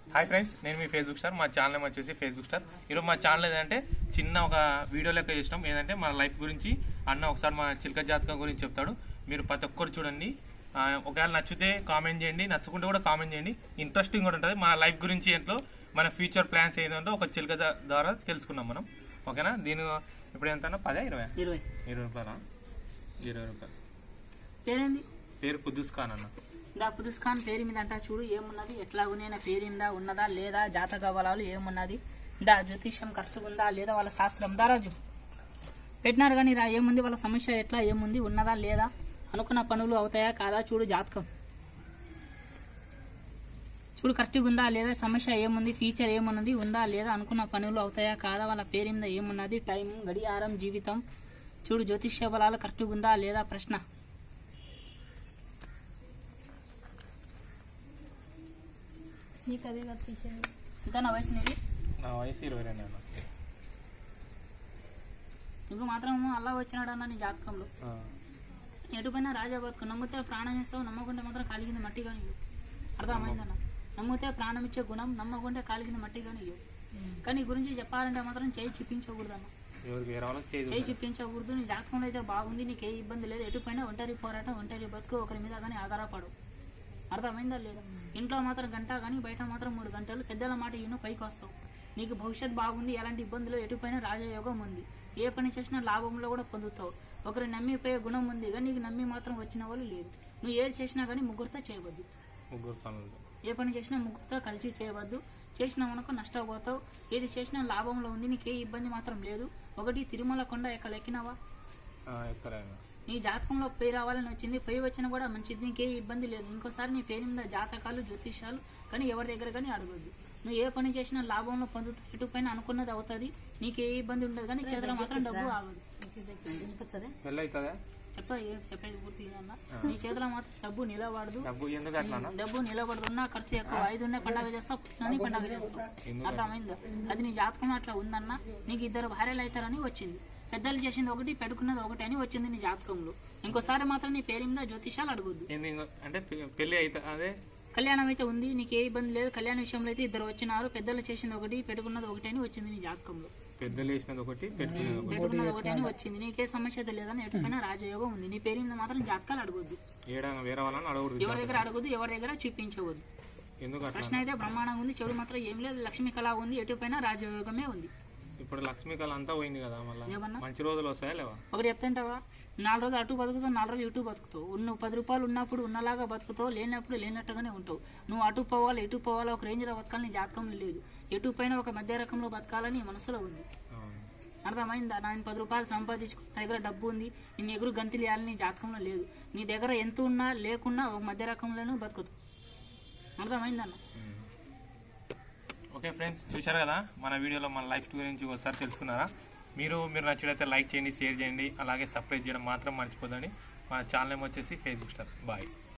Hi friends నేను మీ Facebook star మా ఛానల్ నేమ్ వచ్చేసి ఫేస్బుక్ స్టార్ ఈరోజు మా ఛానల్ ఏంటంటే చిన్న ఒక వీడియో లెక్క చేసినాం ఏంటంటే మన లైఫ్ గురించి అన్న ఒకసారి మా చిలక జాతకం గురించి చెప్తాడు మీరు ప్రతి ఒక్కరు చూడండి ఆ, ఒకవేళ నచ్చితే కామెంట్ చేయండి నచ్చకుంటే కూడా కామెంట్ చేయండి ఇంట్రెస్టింగ్ కూడా ఉంటుంది మన లైఫ్ గురించి ఏంటో మన ఫ్యూచర్ ప్లాన్స్ ఏంటంటే ఒక చిలక దా- ద్వారా తెలుసుకున్నాం మనం ఓకేనా దీని ఇప్పుడు ఎంత పదే ఇరవై ఇరవై ఇరవై రూపాయలా ఇరవై రూపాయలు పేరేంది పేరు కుద్దుస్ ఖాన్ అన్న దా పుదుస్ ఖాన్ పేరు మీద అంటా చూడు ఏమున్నది ఎట్లా ఉన్న పేరు మీద ఉన్నదా లేదా జాతక బలాలు ఏమున్నది దా జ్యోతిష్యం కరెక్ట్గా ఉందా లేదా వాళ్ళ శాస్త్రం దా రాజు పెట్టినారు కానీ రా ఏముంది వాళ్ళ సమస్య ఎట్లా ఏముంది ఉన్నదా లేదా అనుకున్న పనులు అవుతాయా కాదా చూడు జాతకం చూడు కరెక్ట్గా ఉందా లేదా సమస్య ఏముంది ఫ్యూచర్ ఏమున్నది ఉందా లేదా అనుకున్న పనులు అవుతాయా కాదా వాళ్ళ పేరు మీద ఏమున్నది టైం గడియారం జీవితం చూడు జ్యోతిష్య బలాలు కరెక్ట్గా ఉందా లేదా ప్రశ్న నీకు అదే కదా తీసేది ఎంత నా వయసు నీది నా వయసు ఇరవై రెండు అన్న నువ్వు మాత్రం అల్లా వచ్చినాడు అన్న నీ జాతకంలో ఆ. ఎటుపైనా రాజా బతుకు నమ్మితే ప్రాణం ఇస్తావు నమ్మకుంటే మాత్రం కాలిగింది మట్టి కానీ ఇవ్వు అర్థమైందన్న నమ్మితే ప్రాణం ఇచ్చే గుణం నమ్మకుంటే కాలిగింది మట్టి కానీ ఇవ్వు కానీ ఈ గురించి చెప్పాలంటే మాత్రం చేయి చూపించకూడదు అన్న ఎవరికి వేరే వాళ్ళకి చేయి చేయదు చూపించకూడదు నీ జాతకంలో అయితే బాగుంది నీకు ఏ ఇబ్బంది లేదు ఎటుపైనా ఒంటరి పోరాటం ఒంటరి బతుకు ఒకరి మీద కానీ ఆధారపడు అర్థమైందా లేదా ఇంట్లో మాత్రం గంట కానీ బయట మాత్రం మూడు గంటలు పెద్దల మాట ఈయన పైకి వస్తావు నీకు భవిష్యత్ బాగుంది ఎలాంటి ఇబ్బందులు ఎటుపైన రాజయోగం ఉంది ఏ పని చేసినా లాభంలో కూడా పొందుతావు ఒకరు నమ్మిపోయే గుణం ఉంది కానీ నీకు నమ్మి మాత్రం వచ్చిన వాళ్ళు లేదు నువ్వు ఏది చేసినా కానీ ముగ్గురితో చేయవద్దు ముగ్గురు పనులు ఏ పని చేసినా ముగ్గురితో కలిసి చేయవద్దు చేసినావు అనుకో నష్టపోతావు ఏది చేసినా లాభంలో ఉంది నీకు ఏ ఇబ్బంది మాత్రం లేదు ఒకటి తిరుమల కొండ ఎక్కడ ఎక్కినావా ఎక్కడైనా నీ జాతకంలో పేరు రావాలని వచ్చింది పేరు వచ్చినా కూడా మంచిది నీకే ఇబ్బంది లేదు ఇంకోసారి నీ పేరు మీద జాతకాలు జ్యోతిషాలు కానీ ఎవరి దగ్గర కానీ అడగొద్దు నువ్వు ఏ పని చేసినా లాభంలో పొందుతూ ఎటు పైన అనుకున్నది అవుతుంది నీకు ఏ ఇబ్బంది ఉండదు కానీ చేతిలో మాత్రం డబ్బు ఆగదు పెళ్ళి అవుతుందా చెప్ప ఏం చెప్పేది పూర్తి అన్న నీ చేతిలో మాత్రం డబ్బు నిలబడదు డబ్బు ఎందుకు అట్లా అన్న? డబ్బు నిలబడుతున్నా ఖర్చు ఎక్కువ ఐదు ఉన్నాయి పండగ చేస్తావు పుట్టినని పండగ చేస్తావు ఎందుకు? అర్థమైందా అది నీ జాతకం అట్లా ఉందన్న నీకు ఇద్దరు భార్యలు అవుతారని వచ్చింది పెద్దలు చేసింది ఒకటి పెడుకున్నది ఒకటి అని వచ్చింది నీ జాతకంలో ఇంకోసారి మాత్రం నీ పేరు మీద జ్యోతిషాలు అడగొద్దు ఏంది ఇంకో- అంటే పె- పెళ్ళి అయితే అదే కళ్యాణం అయితే ఉంది నీకు ఏ ఇబ్బంది లేదు కళ్యాణ విషయంలో అయితే ఇద్దరు వచ్చినారు పెద్దలు చేసింది ఒకటి పెట్టుకున్నది ఒకటి అని వచ్చింది నీ జాతకంలో పెద్దలు వేసినది ఒకటి పెట్టుకునేది ఒకటి పెట్టుకున్నది ఒకటి అని వచ్చింది నీకే సమస్య అయితే లేదని ఎటుకైనా రాజయోగం ఉంది నీ పేరు మీద మాత్రం జాతకాలు అడగొద్దు ఏడా వేరే వాళ్ళని అడగకూడదు ఎవరి దగ్గర అడగొద్దు ఎవరి దగ్గర చూపించవద్దు ఎందుకు అట్లా ప్రశ్న అయితే బ్రహ్మాండంగా ఉంది చెడు మాత్రం ఏం లేదు లక్ష్మీ కళ ఉంది ఎటుపైన రాజయోగమే ఉంది ఇప్పుడు లక్ష్మీ కళ అంతా పోయింది కదా మళ్ళీ ఏమన్నా మంచి రోజులు వస్తాయా లేవా ఒకటి చెప్తాంటావా నాలుగు రోజులు అటు బతుకుతావు నాలుగు రోజులు ఇటు బతుకుతావు నువ్వు పది రూపాయలు ఉన్నప్పుడు ఉన్నలాగా బతుకుతావు లేనప్పుడు లేనట్టుగానే ఉంటావు నువ్వు అటు పోవాలి ఇటు పోవాలి ఒక రేంజ్లో బతకాలని జాతకంలో లేదు ఎటు పైన ఒక మధ్య రకంలో బతకాలని మనసులో ఉంది అవును. అర్థమైందా నేను పది రూపాయలు సంపాదించుకో నా దగ్గర డబ్బు ఉంది నేను ఎగురు గంతులు వేయాలని నీ జాతకంలో లేదు నీ దగ్గర ఎంత ఉన్నా లేకున్నా ఒక మధ్య రకంలోనూ బతుకుతావు అర్థమైందన్న ఉమ్. ఓకే ఫ్రెండ్స్ చూశారు కదా మన వీడియోలో మన లైఫ్ గురించి ఒకసారి తెలుసుకున్నారా మీరు మీరు నచ్చినట్లయితే లైక్ చేయండి షేర్ చేయండి అలాగే సబ్స్క్రైబ్ చేయడం మాత్రం మర్చిపోదండి మన ఛానల్ ఏమో వచ్చేసి ఫేస్బుక్ స్టార్ బాయ్